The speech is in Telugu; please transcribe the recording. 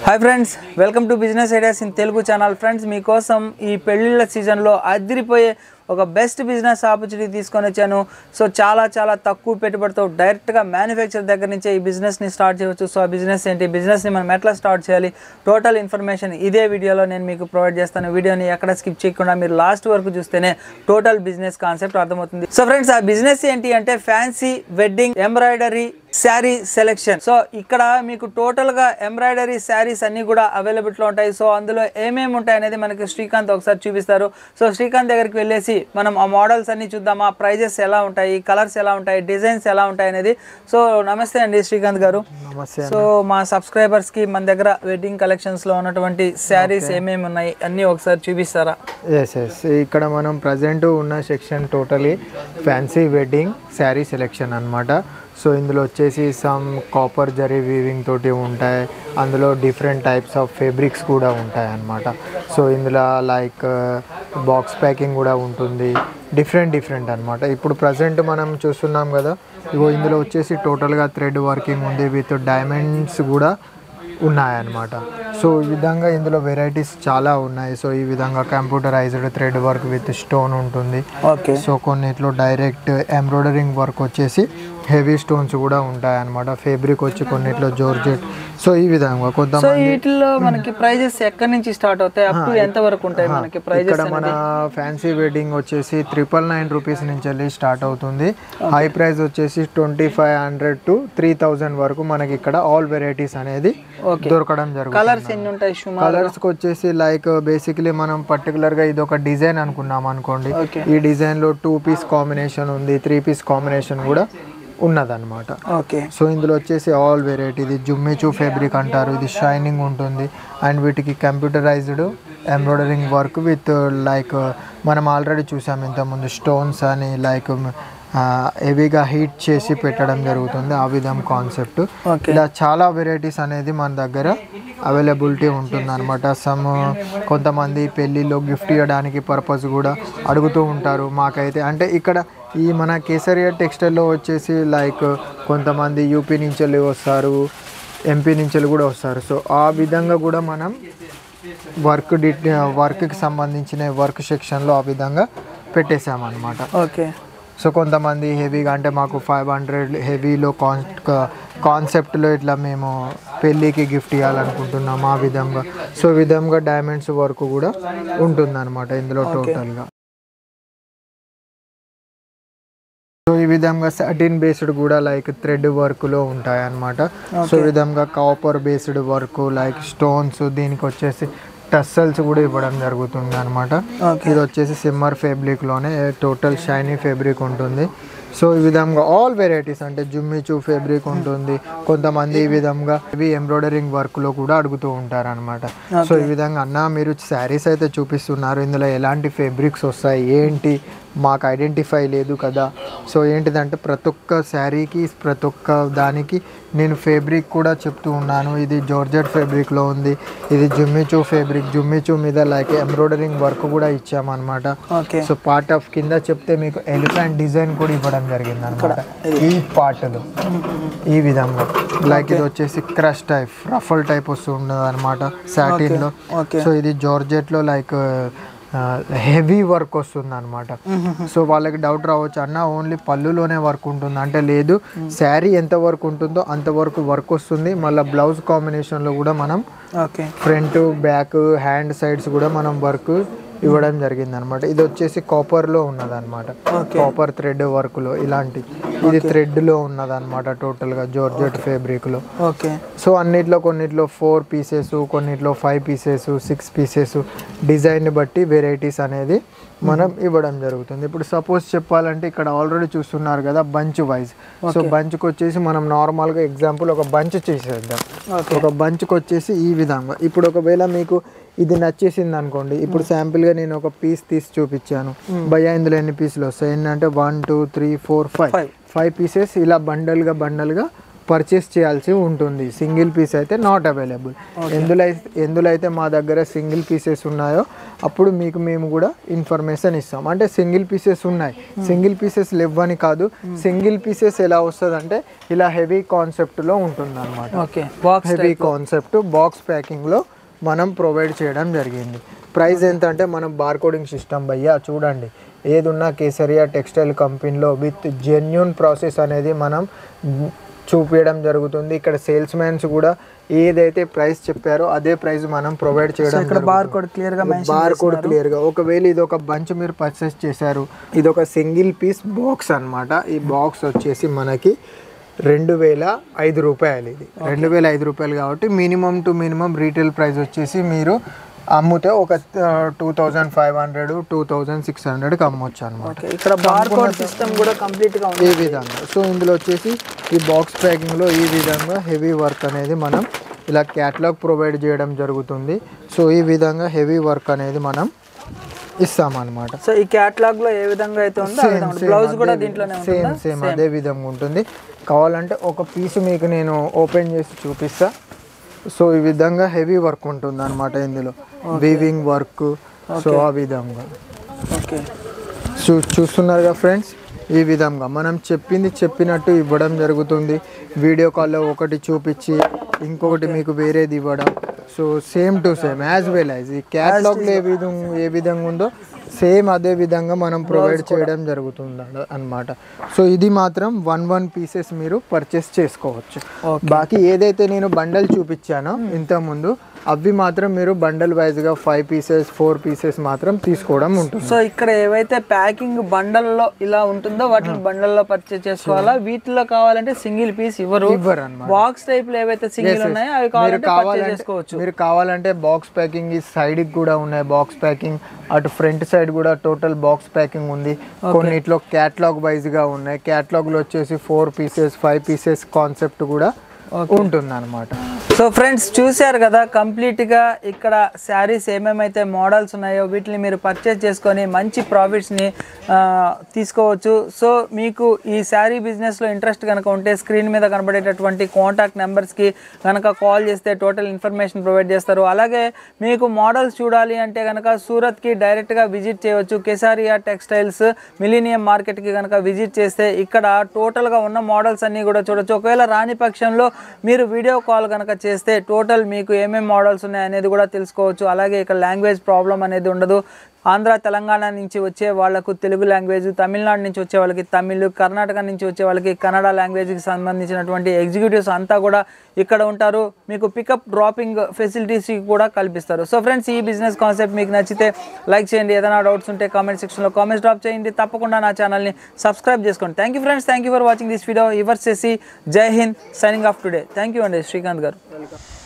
Hi friends welcome to business ideas in Telugu channel friends మీకోసం ఈ పెళ్ళిళ్ళ సీజన్లో అదిరిపోయే ఒక బెస్ట్ బిజినెస్ ఆపర్చునిటీ తీసుకొని వచ్చాను సో చాలా చాలా తక్కువ పెట్టుబడితో డైరెక్ట్గా మ్యానుఫ్యాక్చర్ దగ్గర నుంచే ఈ బిజినెస్ని స్టార్ట్ చేయవచ్చు సో ఆ బిజినెస్ ఏంటి బిజినెస్ని మనం ఎట్లా స్టార్ట్ చేయాలి టోటల్ ఇన్ఫర్మేషన్ ఇదే వీడియోలో నేను మీకు ప్రొవైడ్ చేస్తాను వీడియోని ఎక్కడ స్కిప్ చేయకుండా మీరు లాస్ట్ వరకు చూస్తేనే టోటల్ బిజినెస్ కాన్సెప్ట్ అర్థమవుతుంది సో ఫ్రెండ్స్ ఆ బిజినెస్ ఏంటి అంటే fancy wedding embroidery sari selection so ఇక్కడ మీకు టోటల్ గా ఎంబ్రాయిడరీ శారీస్ అన్ని కూడా అవైలబుల్ లో ఉంటాయి సో అందులో ఏమేమి ఉంటాయి అనేది మనకి శ్రీకాంత్ ఒకసారి చూపిస్తారు సో శ్రీకాంత్ దగ్గరికి వెళ్ళేసి మనం ఆ మోడల్స్ అన్ని చూద్దాం ఆ ప్రైజెస్ ఎలా ఉంటాయి కలర్స్ ఎలా ఉంటాయి డిజైన్స్ ఎలా ఉంటాయి అనేది సో నమస్తే అండి శ్రీకాంత్ గారు నమస్తే సో మా సబ్స్క్రైబర్స్ కి మన దగ్గర వెడ్డింగ్ కలెక్షన్స్ లో ఉన్నటువంటి శారీస్ ఏమేమి ఉన్నాయి అన్ని ఒకసారి చూపిస్తారా ఎస్ ఎస్ ఇక్కడ మనం ప్రజెంట్ ఉన్న section totally fancy wedding sari selection అన్నమాట సో ఇందులో వచ్చేసి సమ్ కాపర్ జరీ వీవింగ్ తోటి ఉంటాయి అందులో డిఫరెంట్ టైప్స్ ఆఫ్ ఫేబ్రిక్స్ కూడా ఉంటాయి అన్నమాట సో ఇందులో లైక్ బాక్స్ ప్యాకింగ్ కూడా ఉంటుంది డిఫరెంట్ డిఫరెంట్ అన్నమాట ఇప్పుడు ప్రజెంట్ మనం చూస్తున్నాం కదా ఇగో ఇందులో వచ్చేసి టోటల్గా థ్రెడ్ వర్కింగ్ ఉంది విత్ డైమండ్స్ కూడా ఉన్నాయన్నమాట సో ఈ విధంగా ఇందులో వెరైటీస్ చాలా ఉన్నాయి సో ఈ విధంగా computerised thread work with stone ఉంటుంది ఓకే సో కొన్నిట్లో డైరెక్ట్ ఎంబ్రాయిడరింగ్ వర్క్ వచ్చేసి హెవీ స్టోన్స్ కూడా ఉంటాయి అన్నమాట ఫేబ్రిక్ వచ్చి కొన్నిట్లో జోర్జెట్ సో ఈ విధంగా సో కొంతమంది వీటిలో మనకి ప్రైజెస్ ఎక్కడి నుంచి స్టార్ట్ అవుతాయి అప్ టు ఎంత వరకు ఉంటాయి మనకి ప్రైజెస్ ఇక్కడ మన ఫ్యాన్సీ వెడ్డింగ్ వచ్చేసి ట్రిపుల్ నైన్ రూపీస్ నుంచి వెళ్ళి స్టార్ట్ అవుతుంది హై ప్రైస్ వచ్చేసి twenty five hundred to three thousand వరకు మనకి ఇక్కడ ఆల్ వెరైటీస్ అనేది Okay. దొరకడం జరుగుతుంది కలర్స్ ఎన్ని ఉంటాయి సుమారు కలర్స్ కి వచ్చేసి లైక్ బేసిక్లీ మనం పర్టికులర్ గా ఇది ఒక డిజైన్ అనుకున్నాం అనుకోండి Okay. ఈ డిజైన్ లో టూ పీస్ కాంబినేషన్ ఉంది త్రీ పీస్ కాంబినేషన్ కూడా ఉన్నదన్నమాట ఓకే సో ఇందులో వచ్చేసి ఆల్ వెరైటీ ఇది జుమ్మిచూ ఫ్యాబ్రిక్ అంటారు ఇది షైనింగ్ ఉంటుంది అండ్ వీటికి computerised embroidering work with like మనం ఆల్రెడీ చూసాం ఇంతకుముందు స్టోన్స్ అని లైక్ హెవీగా హీట్ చేసి పెట్టడం జరుగుతుంది ఆ విధం కాన్సెప్ట్ Okay. ఇలా చాలా వెరైటీస్ అనేది మన దగ్గర అవైలబిలిటీ ఉంటుంది అనమాట సమ్ కొంతమంది పెళ్ళిలో గిఫ్ట్ ఇవ్వడానికి పర్పస్ కూడా అడుగుతూ ఉంటారు మాకైతే అంటే ఇక్కడ ఈ మన కేసరియా టెక్స్టైల్లో వచ్చేసి లైక్ కొంతమంది యూపీ నుంచి వెళ్ళి వస్తారు ఎంపీ నుంచి వెళ్ళి కూడా వస్తారు సో ఆ విధంగా కూడా మనం వర్క్ డి వర్క్కి సంబంధించిన వర్క్ సెక్షన్లో ఆ విధంగా పెట్టేసామన్నమాట ఓకే సో కొంతమంది హెవీగా అంటే మాకు ఫైవ్ హండ్రెడ్ హెవీలో కాన్ కాన్సెప్ట్లో ఇట్లా మేము పెళ్ళికి గిఫ్ట్ ఇవ్వాలనుకుంటున్నాం ఆ విధంగా సో ఈ విధంగా డైమండ్స్ వర్క్ కూడా ఉంటుందన్నమాట ఇందులో టోటల్గా సో ఈ విధంగా సాటిన్ బేస్డ్ కూడా లైక్ థ్రెడ్ వర్క్లో ఉంటాయి అన్నమాట సో ఈ విధంగా copper based work like stones దీనికి వచ్చేసి టస్సల్స్ కూడా ఇవ్వడం జరుగుతుంది అనమాట Okay. ఇది వచ్చేసి సిమ్మర్ ఫ్యాబ్రిక్లోనే టోటల్ షైనీ ఫ్యాబ్రిక్ ఉంటుంది సో ఈ విధంగా ఆల్ వెరైటీస్ అంటే జుమ్మిచూ ఫ్యాబ్రిక్ ఉంటుంది కొంతమంది ఈ విధంగా ఇవి ఎంబ్రాయిడరింగ్ వర్క్లో కూడా అడుగుతూ ఉంటారు అనమాట సో ఈ విధంగా అన్న మీరు శారీస్ అయితే చూపిస్తున్నారు ఇందులో ఎలాంటి ఫ్యాబ్రిక్స్ వస్తాయి ఏంటి మాకు ఐడెంటిఫై లేదు కదా సో ఏంటిదంటే ప్రతి ఒక్క శారీకి ప్రతి ఒక్క దానికి నేను ఫేబ్రిక్ కూడా చెప్తూ ఉన్నాను ఇది జార్జెట్ ఫేబ్రిక్లో ఉంది ఇది జుమ్మిచూ ఫేబ్రిక్ జుమ్మిచూ మీద లైక్ ఎంబ్రాయిడరింగ్ వర్క్ కూడా ఇచ్చామన్నమాట ఓకే సో పార్ట్ ఆఫ్ కింద చెప్తే మీకు ఎలిఫెంట్ డిజైన్ కూడా ఇవ్వడం జరిగింది అనమాట ఈ పార్ట్లో ఈ విధంగా లైక్ ఇది వచ్చేసి క్రష్ టైప్ రఫల్ టైప్ వస్తుండదు అనమాట సాటిన్లో Okay. సో ఇది జార్జెట్లో లైక్ హెవీ వర్క్ వస్తుంది అనమాట సో వాళ్ళకి డౌట్ రావచ్చు అన్న ఓన్లీ పళ్ళులోనే వర్క్ ఉంటుంది అంటే లేదు శారీ ఎంత వర్క్ ఉంటుందో అంత వరకు వర్క్ వస్తుంది మళ్ళీ బ్లౌజ్ కాంబినేషన్లో కూడా మనం okay front back hand sides కూడా మనం వర్క్ ఇవ్వడం జరిగింది అనమాట ఇది వచ్చేసి కాపర్ లో ఉన్నదన్నమాట కాపర్ థ్రెడ్ వర్క్ లో ఇలాంటి ఇది థ్రెడ్ లో ఉన్నదన్నమాట టోటల్ గా జోర్జెట్ ఫేబ్రిక్ లో ఓకే సో అన్నిట్లో కొన్నిట్లో ఫోర్ పీసెస్ కొన్నిట్లో five pieces six pieces design బట్టి వెరైటీస్ అనేది మనం ఇవ్వడం జరుగుతుంది ఇప్పుడు సపోజ్ చెప్పాలంటే ఇక్కడ ఆల్రెడీ చూస్తున్నారు కదా బంచ్ వైజ్ సో బంచ్కి వచ్చేసి మనం నార్మల్గా ఎగ్జాంపుల్ ఒక బంచ్ చేసేద్దాం ఒక బంచ్కి వచ్చేసి ఈ విధంగా ఇప్పుడు ఒకవేళ మీకు ఇది నచ్చేసింది అనుకోండి ఇప్పుడు శాంపిల్గా నేను ఒక పీస్ తీసి చూపించాను భయ్యా ఇందులో ఎన్ని పీసులు వస్తాయి ఏంటంటే one two three four five Five. Five pieces ఇలా బండల్గా బండల్గా పర్చేస్ చేయాల్సి ఉంటుంది సింగిల్ పీస్ అయితే నాట్ అవైలబుల్ ఎందులో అయితే ఎందులో అయితే మా దగ్గర సింగిల్ పీసెస్ ఉన్నాయో అప్పుడు మీకు మేము కూడా ఇన్ఫర్మేషన్ ఇస్తాం అంటే సింగిల్ పీసెస్ ఉన్నాయి సింగిల్ పీసెస్ లేవని కాదు సింగిల్ పీసెస్ ఎలా వస్తుంది అంటే ఇలా హెవీ కాన్సెప్ట్లో ఉంటుంది అనమాట okay box heavy concept box ప్యాకింగ్లో మనం ప్రొవైడ్ చేయడం జరిగింది ప్రైస్ ఎంత అంటే మనం బార్కోడింగ్ సిస్టమ్ భయ్యా చూడండి ఏది ఉన్నా కేసరియా టెక్స్టైల్ కంపెనీలో విత్ జెన్యున్ ప్రాసెస్ అనేది మనం చూపించడం జరుగుతుంది ఇక్కడ సేల్స్ మ్యాన్స్ కూడా ఏదైతే ప్రైస్ చెప్పారో అదే ప్రైస్ మనం ప్రొవైడ్ చేయడం ఇక్కడ బార్ కోడ్ క్లియర్ గా మెన్షన్ బార్ కోడ్ క్లియర్ గా ఒకవేళ ఇది ఒక బంచ్ మీరు పర్చేస్ చేశారు ఇది ఒక సింగిల్ పీస్ బాక్స్ అన్నమాట ఈ బాక్స్ వచ్చేసి మనకి రెండు వేల ఐదు రూపాయలు ఇది రెండు వేల ఐదు రూపాయలు కాబట్టి minimum to minimum retail price వచ్చేసి మీరు అమ్ముతే ఒక two thousand five hundred two thousand six హండ్రెడ్కి అమ్మొచ్చు అనమాట ఓకే ఇక్కడ బార్ కోడ్ సిస్టమ్ కూడా కంప్లీట్ గా ఉంది ఈ విధంగా సో ఇందులో వచ్చేసి ఈ బాక్స్ ప్యాకింగ్లో ఈ విధంగా హెవీ వర్క్ అనేది మనం ఇలా క్యాట్లాగ్ ప్రొవైడ్ చేయడం జరుగుతుంది సో ఈ విధంగా హెవీ వర్క్ అనేది మనం ఇస్తామన్నమాట సో ఈ క్యాటలాగ్ లో ఏ విధంగా అయితే ఉందో ఆ విధంగా ఉంటుంది. బ్లౌజ్ కూడా దీంట్లోనే సేమ్ ఉంటుందా సేమ్ అదే విధంగా ఉంటుంది కావాలంటే ఒక పీస్ మీకు నేను ఓపెన్ చేసి చూపిస్తా సో ఈ విధంగా హెవీ వర్క్ ఉంటుంది అనమాట ఇందులో వీవింగ్ వర్క్ సో ఆ విధంగా ఓకే చూ చూస్తున్నారుగా ఫ్రెండ్స్ ఈ విధంగా మనం చెప్పింది చెప్పినట్టు ఇవ్వడం జరుగుతుంది వీడియో కాల్లో ఒకటి చూపించి ఇంకొకటి మీకు వేరేది ఇవ్వడం so same to same as well as ఈ క్యాట్లాగ్లో ఏ విధంగా ఏ విధంగా ఉందో సేమ్ అదే విధంగా మనం ప్రొవైడ్ చేయడం జరుగుతుంది అన్నమాట సో ఇది మాత్రం వన్ వన్ పీసెస్ మీరు పర్చేస్ చేసుకోవచ్చు బాకీ ఏదైతే నేను బండల్ చూపించానో ఇంతకుముందు అవి మాత్రం మీరు బండల్ వైజ్గా ఫైవ్ పీసెస్ ఫోర్ పీసెస్ మాత్రం తీసుకోవడం ఉంటుంది సో ఇక్కడ ఏవైతే ప్యాకింగ్ బండల్లో ఇలా ఉంటుందో వాటిని బండల్లో పర్చేస్ చేసుకోవాలా వీటిలో కావాలంటే సింగిల్ పీస్ ఇవ్వరు ఇవ్వరు అన్నమాట బాక్స్ టైప్ లో ఏవైతే సింగిల్ ఉన్నాయో అవి మీరు కావాలంటే పర్చేస్ కావాలంటే చేసుకోవచ్చు మీరు కావాలంటే బాక్స్ ప్యాకింగ్ ఈ సైడ్ కూడా ఉన్నాయి బాక్స్ ప్యాకింగ్ అటు ఫ్రంట్ సైడ్ కూడా టోటల్ బాక్స్ ప్యాకింగ్ ఉంది కొన్నిట్లో క్యాట్లాగ్ వైజ్ గా ఉన్నాయి క్యాట్లాగ్ లో వచ్చేసి four pieces five pieces concept కూడా ఉంటుంది అనమాట సో ఫ్రెండ్స్ చూశారు కదా కంప్లీట్గా ఇక్కడ శారీస్ ఏమేమైతే మోడల్స్ ఉన్నాయో వీటిని మీరు పర్చేస్ చేసుకొని మంచి ప్రాఫిట్స్ని తీసుకోవచ్చు సో మీకు ఈ శారీ బిజినెస్లో ఇంట్రెస్ట్ కనుక ఉంటే స్క్రీన్ మీద కనబడేటటువంటి కాంటాక్ట్ నెంబర్స్కి కనుక కాల్ చేస్తే టోటల్ ఇన్ఫర్మేషన్ ప్రొవైడ్ చేస్తారు అలాగే మీకు మోడల్స్ చూడాలి అంటే కనుక సూరత్కి డైరెక్ట్గా విజిట్ చేయవచ్చు కెసారియా టెక్స్టైల్స్ మిలీనియం మార్కెట్కి కనుక విజిట్ చేస్తే ఇక్కడ టోటల్గా ఉన్న మోడల్స్ అన్నీ కూడా చూడొచ్చు ఒకవేళ రాని పక్షంలో మీరు వీడియో కాల్ కనుక చేస్తే టోటల్ మీకు ఏమేమి మోడల్స్ ఉన్నాయి అనేది కూడా తెలుసుకోవచ్చు అలాగే ఇక్కడ లాంగ్వేజ్ ప్రాబ్లం అనేది ఉండదు ఆంధ్ర తెలంగాణ నుంచి వచ్చే వాళ్ళకు తెలుగు లాంగ్వేజ్ తమిళనాడు నుంచి వచ్చే వాళ్ళకి తమిళ్ కర్ణాటక నుంచి వచ్చే వాళ్ళకి కన్నడ లాంగ్వేజ్కి సంబంధించినటువంటి ఎగ్జిక్యూటివ్స్ అంతా కూడా ఇక్కడ ఉంటారు మీకు పికప్ డ్రాపింగ్ ఫెసిలిటీస్ కూడా కల్పిస్తారు సో ఫ్రెండ్స్ ఈ బిజినెస్ కాన్సెప్ట్ మీకు నచ్చితే లైక్ చేయండి ఏదైనా డౌట్స్ ఉంటే కామెంట్ సెక్షన్లో కామెంట్స్ డ్రాప్ చేయండి తప్పకుండా నా ఛానల్ని సబ్స్క్రైబ్ చేసుకోండి thank you friends thank you for watching this video your చేసి జై Hind signing off today thank you అండి శ్రీకాంత్ గారు